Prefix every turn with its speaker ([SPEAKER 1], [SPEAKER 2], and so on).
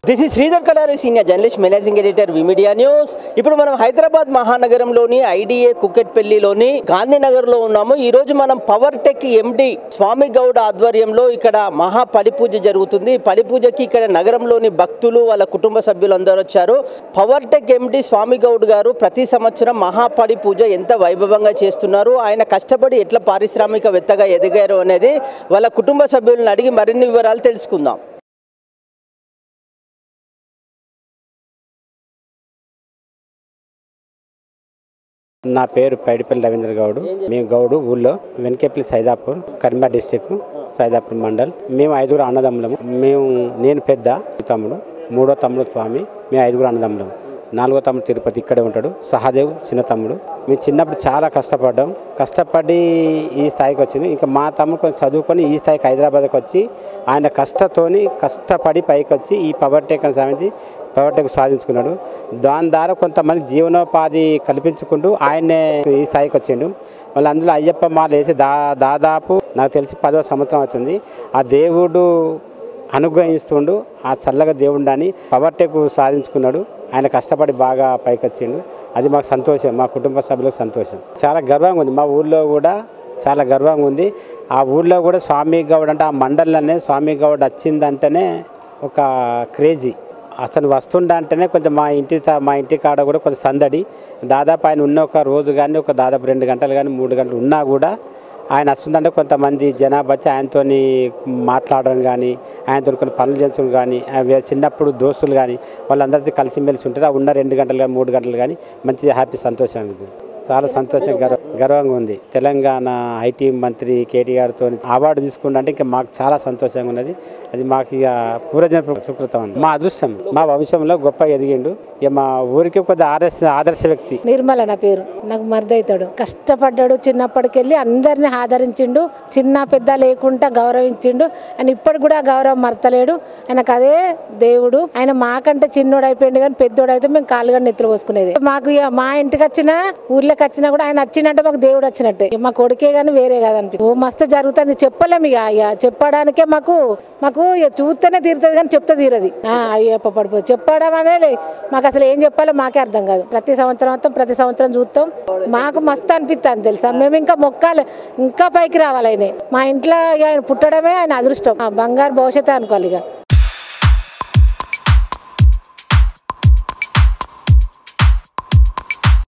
[SPEAKER 1] this is Sridhar Kadari senior journalist managing editor V media news ఇప్పుడు మనం హైదరాబాద్ మహానగరంలోని ఐడిఏ కుకెట్పల్లిలోని గాంధీనగర్ లో ఉన్నాము ఈ రోజు మనం power tech MD Swamy Goud ఆధ్వర్యంలో ఇక్కడ మహా పడి పూజ జరుగుతుంది ఈ పడి పూజకి ఇక్కడ నగరంలోని భక్తులు వాళ్ళ కుటుంబ సభ్యులు అందరూ వచ్చారు power tech MD Swamy Goud garu ప్రతి సంవత్సరం మహాపడి పూజ ఎంత వైభవంగా చేస్తున్నారు ఆయన కష్టపడి ఎట్లా పారిశ్రామికవేత్తగా ఎదిగారు అనేది వాళ్ళ కుటుంబ సభ్యులను అడిగి మరిన్ని వివరాలు తెలుసుకుందాం
[SPEAKER 2] నా పేరు పైడిపల్లి రవీంద్ర గౌడ్ మేము గౌడు ఊళ్ళో వెనకేపల్లి సైదాపూర్ కరీంనగర్ డిస్టిక్ సైదాపూర్ మండల్ మేము ఐదుగురు అన్నదమ్ములము మేము నేను పెద్ద తమ్ముడు మూడో తమ్ముడు స్వామి మేము ఐదుగురు అన్నదమ్ములము నాలుగో తమ్ముడు తిరుపతి ఇక్కడే ఉంటాడు సహదేవ్ చిన్న తమ్ముడు మేము చిన్నప్పుడు చాలా కష్టపడ్డాం కష్టపడి ఈ స్థాయికి వచ్చింది ఇంకా మా తమ్ముడు కొంచెం చదువుకొని ఈ స్థాయికి హైదరాబాద్కి వచ్చి ఆయన కష్టతోని కష్టపడి పైకి వచ్చి ఈ పవర్ టేక్ అనేది పవర్ టెక్ సాధించుకున్నాడు దాని ద్వారా కొంతమంది జీవనోపాధి కల్పించుకుంటూ ఆయన్నే ఈ స్థాయికి వచ్చిండు మళ్ళీ అందులో అయ్యప్ప మాల వేసి దా దాదాపు నాకు తెలిసి పదో సంవత్సరం అవుతుంది ఆ దేవుడు అనుగ్రహిస్తుండు ఆ చల్లగా దేవుడు అని పవర్ టెక్ సాధించుకున్నాడు ఆయన కష్టపడి బాగా పైకి వచ్చిండు అది మాకు సంతోషం మా కుటుంబ సభ్యులకు సంతోషం చాలా గర్వంగా ఉంది మా ఊళ్ళో కూడా చాలా గర్వంగా ఉంది ఆ ఊళ్ళో కూడా స్వామి గౌడ్ అంటే ఆ మండలంలోనే స్వామి గౌడ్ వచ్చిందంటేనే ఒక క్రేజీ అసలు వస్తుండ అంటేనే కొంచెం మా ఇంటి తా- మా ఇంటి కాడ కూడా కొంచెం సందడి దాదాపు ఆయన ఉన్న ఒక రోజు కానీ ఒక దాదాపు రెండు గంటలు కానీ మూడు గంటలు ఉన్నా కూడా ఆయన వస్తుందంటే కొంతమంది జనాభా వచ్చి ఆయనతో మాట్లాడడం కానీ ఆయనతో కొన్ని పనులు చేయించడం కానీ ఆ వే- చిన్నప్పుడు దోస్తులు కానీ వాళ్ళందరితో కలిసిమెలిసి ఉంటారు ఆ ఉన్న రెండు గంటలు కానీ మూడు గంటలు కానీ మంచి హ్యాపీ సంతోషం ఇది చాలా సంతోషం గర్వ గర్వంగా ఉంది తెలంగాణ ఐటీ మంత్రి కేటీఆర్తో అవార్డు తీసుకుంటే ఇంకా మాకు చాలా సంతోషంగా ఉన్నది అది మాకు ఇక పూర్వజన సుకృతం అండి మా అదృష్టం మా వంశంలో గొప్ప ఎదిగిండు ఇక మా ఊరికి కొద్దిగా ఆదర్శ ఆదర్శ వ్యక్తి
[SPEAKER 3] నిర్మల నా పేరు నాకు మరిదవుతాడు కష్టపడ్డాడు చిన్నప్పటికెళ్ళి అందరిని ఆదరించిండు చిన్న పెద్ద లేకుండా గౌరవించిండు ఆయన ఇప్పటికి కూడా ఆ గౌరవం మరతలేడు ఆయనకు అదే దేవుడు ఆయన మాకంటే చిన్నోడు అయిపోయింది కానీ పెద్దోడు అయితే మేము కాలుగా నెత్తులు పోసుకునేది మాకు ఇక మా ఇంటికి వచ్చిన ఊర్లోకి వచ్చినా కూడా ఆయన వచ్చినట్టే మాకు దేవుడు వచ్చినట్టే ఇక మా కొడుకే కానీ వేరే కాదనిపి ఓ మస్తు జరుగుతుంది చెప్పలేము ఇక ఇక చెప్పడానికే మాకు మాకు ఇక చూస్తేనే తీరుతుంది కానీ చెప్తే తీరది ఆ, అయ్యప్ప పడిపో చెప్పడం అనేది మాకు అసలు ఏం చెప్పాలో మాకే అర్థం కాదు ప్రతి సంవత్సరం మొత్తం ప్రతి సంవత్సరం చూస్తాం మాకు మస్తు అనిపిస్తుంది తెలుసా మేము ఇంకా మొక్కాలి ఇంకా పైకి రావాలి ఆయన మా ఇంట్లో ఇక ఆయన పుట్టడమే ఆయన అదృష్టం ఆ బంగారు భవిష్యత్తు అనుకోవాలి ఇక